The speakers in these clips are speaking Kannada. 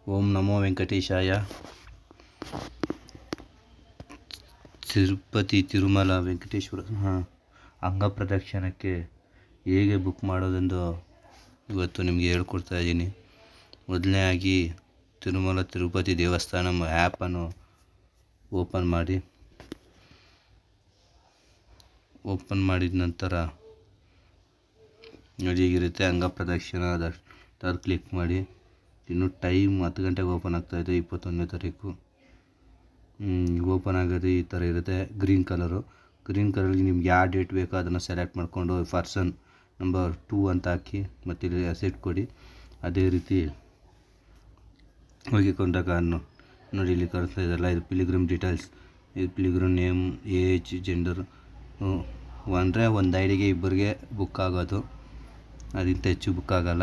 ಓಂ ನಮೋ ವೆಂಕಟೇಶಾಯ ತಿರುಪತಿ ತಿರುಮಲ ವೆಂಕಟೇಶ್ವರ ಹಾಂ ಅಂಗ ಪ್ರದಕ್ಷಿಣಕ್ಕೆ ಹೇಗೆ ಬುಕ್ ಮಾಡೋದೆಂದು ಇವತ್ತು ನಿಮಗೆ ಹೇಳ್ಕೊಡ್ತಾ ಇದ್ದೀನಿ ಮೊದಲನೇ ಆಗಿ ತಿರುಮಲ ತಿರುಪತಿ ದೇವಸ್ಥಾನ ಆ್ಯಪನ್ನು ಓಪನ್ ಮಾಡಿ ಓಪನ್ ಮಾಡಿದ ನಂತರ ನೋಡಿ ಹೀಗಿರುತ್ತೆ ಅಂಗ ಪ್ರದಕ್ಷಿಣ ಅದ್ರ ಕ್ಲಿಕ್ ಮಾಡಿ ಇನ್ನು ಟೈಮ್ ಹತ್ತು ಗಂಟೆಗೆ ಓಪನ್ ಆಗ್ತಾಯಿದೆ ಇಪ್ಪತ್ತೊಂದನೇ ತಾರೀಕು ಓಪನ್ ಆಗೋದು ಈ ಥರ ಇರುತ್ತೆ ಗ್ರೀನ್ ಕಲರು ಗ್ರೀನ್ ಕಲರ್ಗೆ ನಿಮ್ಗೆ ಯಾವ ಡೇಟ್ ಬೇಕೋ ಅದನ್ನು ಸೆಲೆಕ್ಟ್ ಮಾಡಿಕೊಂಡು ಪರ್ಸನ್ ನಂಬರ್ ಟೂ ಅಂತ ಹಾಕಿ ಮತ್ತು ಇಲ್ಲಿ ಅಸೆಟ್ ಕೊಡಿ ಅದೇ ರೀತಿ ಹೋಗಿಕೊಂಡಾಗ ಅನ್ನು ನೋಡಿ ಇಲ್ಲಿ ಕಾಣಿಸ್ತಾ ಇದೆಲ್ಲ ಇದು ಪಿಲಿಗ್ರಿಮ್ ಡೀಟೇಲ್ಸ್ ಇದು ಪಿಲಿಗ್ರಿಮ್ ನೇಮ್ ಏಜ್ ಜೆಂಡರ್ ಅಂದರೆ ಒಂದು ಐಡಿಗೆ ಇಬ್ಬರಿಗೆ ಬುಕ್ ಆಗೋದು ಅದಕ್ಕಿಂತ ಹೆಚ್ಚು ಬುಕ್ ಆಗೋಲ್ಲ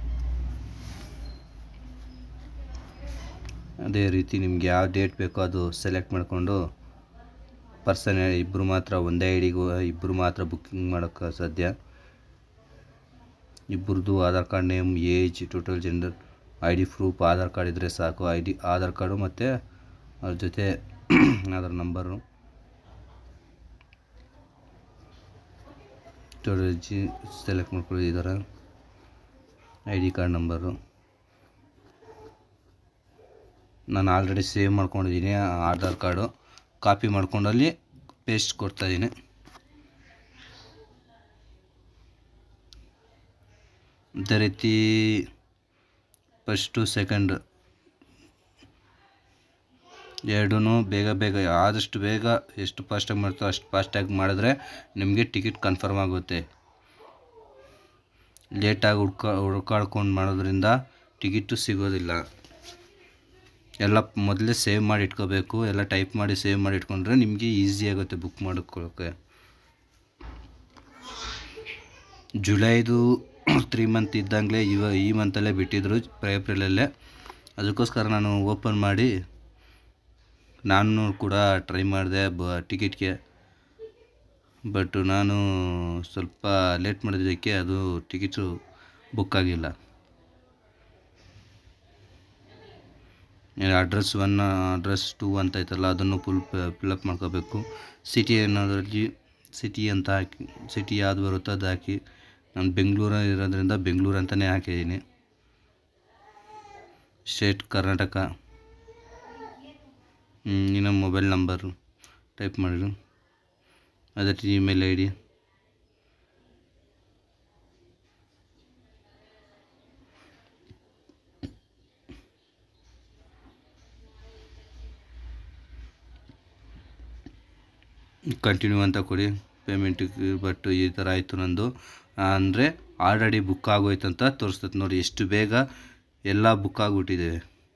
ಅದೇ ರೀತಿ ನಿಮ್ಗೆ ಯಾವ ಡೇಟ್ ಬೇಕೋ ಅದು ಸೆಲೆಕ್ಟ್ ಮಾಡಿಕೊಂಡು ಪರ್ಸನ್ ಇಬ್ಬರು ಮಾತ್ರ ಒಂದೇ ಐಡಿಗೂ ಇಬ್ಬರು ಮಾತ್ರ ಬುಕ್ಕಿಂಗ್ ಮಾಡೋಕ್ಕೆ ಸಾಧ್ಯ ಇಬ್ಬರದು Aadhaar card name age total gender I D proof Aadhaar card ಇದ್ದರೆ ಸಾಕು ಐ ಡಿ ಆಧಾರ್ ಕಾರ್ಡು ಮತ್ತು ಅವ್ರ ಜೊತೆ ಆಧಾರ್ ನಂಬರು ಟೋಟಲ್ ಜಿ ಸೆಲೆಕ್ಟ್ ಮಾಡ್ಕೊಂಡಿದ್ದಾರೆ ಐ ಡಿ ಕಾರ್ಡ್ ನಂಬರು ನಾನು ಆಲ್ರೆಡಿ ಸೇವ್ ಮಾಡ್ಕೊಂಡಿದ್ದೀನಿ ಆಧಾರ್ ಕಾರ್ಡು ಕಾಪಿ ಮಾಡ್ಕೊಂಡಲ್ಲಿ ಪೇಸ್ಟ್ ಕೊಡ್ತಾಯಿದ್ದೀನಿ ಅದೇ ರೀತಿ ಫಸ್ಟು ಸೆಕೆಂಡ್ ಎರಡೂ ಬೇಗ ಬೇಗ ಆದಷ್ಟು ಬೇಗ ಎಷ್ಟು ಫಾಸ್ಟಾಗಿ ಮಾಡ್ತೋ ಅಷ್ಟು ಫಾಸ್ಟಾಗಿ ಮಾಡಿದ್ರೆ ನಿಮಗೆ ಟಿಕೆಟ್ ಕನ್ಫರ್ಮ್ ಆಗುತ್ತೆ ಲೇಟಾಗಿ ಹುಡ್ಕ ಹುಡ್ಕಾಡ್ಕೊಂಡು ಮಾಡೋದ್ರಿಂದ ಟಿಕೆಟು ಸಿಗೋದಿಲ್ಲ ಎಲ್ಲ ಮೊದಲೇ ಸೇವ್ ಮಾಡಿ ಇಟ್ಕೋಬೇಕು ಎಲ್ಲ ಟೈಪ್ ಮಾಡಿ ಸೇವ್ ಮಾಡಿ ಇಟ್ಕೊಂಡ್ರೆ ನಿಮಗೆ ಈಸಿ ಆಗುತ್ತೆ ಬುಕ್ ಮಾಡ್ಕೊಳ್ಳೋಕ್ಕೆ ಜುಲೈದು ತ್ರೀ ಮಂತ್ ಇದ್ದಂಗೆ ಇವ ಈ ಮಂತಲ್ಲೇ ಬಿಟ್ಟಿದ್ರು ಏಪ್ರಿಲಲ್ಲೇ ಅದಕ್ಕೋಸ್ಕರ ನಾನು ಓಪನ್ ಮಾಡಿ ನಾನು ಕೂಡ ಟ್ರೈ ಮಾಡಿದೆ ಬ ಟಿಕೆಟ್ಗೆ ಬಟ್ ನಾನು ಸ್ವಲ್ಪ ಲೇಟ್ ಮಾಡಿದ್ದಕ್ಕೆ ಅದು ಟಿಕೆಟು ಬುಕ್ ಆಗಿಲ್ಲ ಅಡ್ರೆಸ್ ಒನ್ ಅಡ್ರೆಸ್ ಟೂ ಅಂತ ಐತಲ್ಲ ಅದನ್ನು ಫುಲ್ ಫಿಲಪ್ ಮಾಡ್ಕೋಬೇಕು ಸಿಟಿ ಅನ್ನೋದ್ರಲ್ಲಿ ಸಿಟಿ ಅಂತ ಹಾಕಿ ಸಿಟಿ ಯಾವ್ದು ಬರುತ್ತೋ ಅದು ಹಾಕಿ ನಾನು ಬೆಂಗಳೂರು ಇರೋದ್ರಿಂದ ಬೆಂಗಳೂರು ಅಂತಲೇ ಹಾಕಿದ್ದೀನಿ ಸ್ಟೇಟ್ ಕರ್ನಾಟಕ ಇನ್ನು ಮೊಬೈಲ್ ನಂಬರು ಟೈಪ್ ಮಾಡಿದ್ರು ಅದೇ ಇಮೇಲ್ ಐ ಡಿ ಕಂಟಿನ್ಯೂ ಅಂತ ಕೊಡಿ ಪೇಮೆಂಟಿಗೆ ಬಟ್ ಈ ಥರ ಆಯಿತು ನಂದು ಅಂದರೆ ಆಲ್ರೆಡಿ ಬುಕ್ ಆಗೋಯ್ತು ಅಂತ ತೋರಿಸ್ತದೆ ನೋಡಿ ಎಷ್ಟು ಬೇಗ ಎಲ್ಲ ಬುಕ್ ಆಗಿಬಿಟ್ಟಿದೆ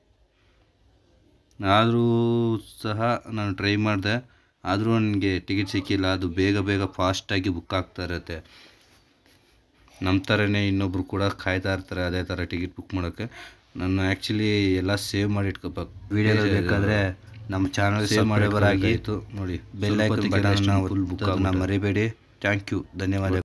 ಆದರೂ ಸಹ ನಾನು ಟ್ರೈ ಮಾಡಿದೆ ಆದರೂ ನನಗೆ ಟಿಕೆಟ್ ಸಿಕ್ಕಿಲ್ಲ ಅದು ಬೇಗ ಬೇಗ ಫಾಸ್ಟಾಗಿ ಬುಕ್ ಆಗ್ತಾ ಇರುತ್ತೆ ನಮ್ಮ ಥರನೇ ಇನ್ನೊಬ್ರು ಕೂಡ ಕಾಯ್ತಾ ಇರ್ತಾರೆ ಅದೇ ಥರ ಟಿಕೆಟ್ ಬುಕ್ ಮಾಡೋಕ್ಕೆ ನಾನು ಆ್ಯಕ್ಚುಲಿ ಎಲ್ಲ ಸೇವ್ ಮಾಡಿ ಇಟ್ಕೋಬೇಕು ವೀಡಿಯೋ ಬೇಕಾದರೆ ನಮ್ಮ ಚಾನಲ್ ಸೇವ್ ಮಾಡಿ ಬರಾಗಿತ್ತು ನೋಡಿ bell icon button full book ಮರಿಬೇಡಿ ಥ್ಯಾಂಕ್ ಯು ಧನ್ಯವಾದ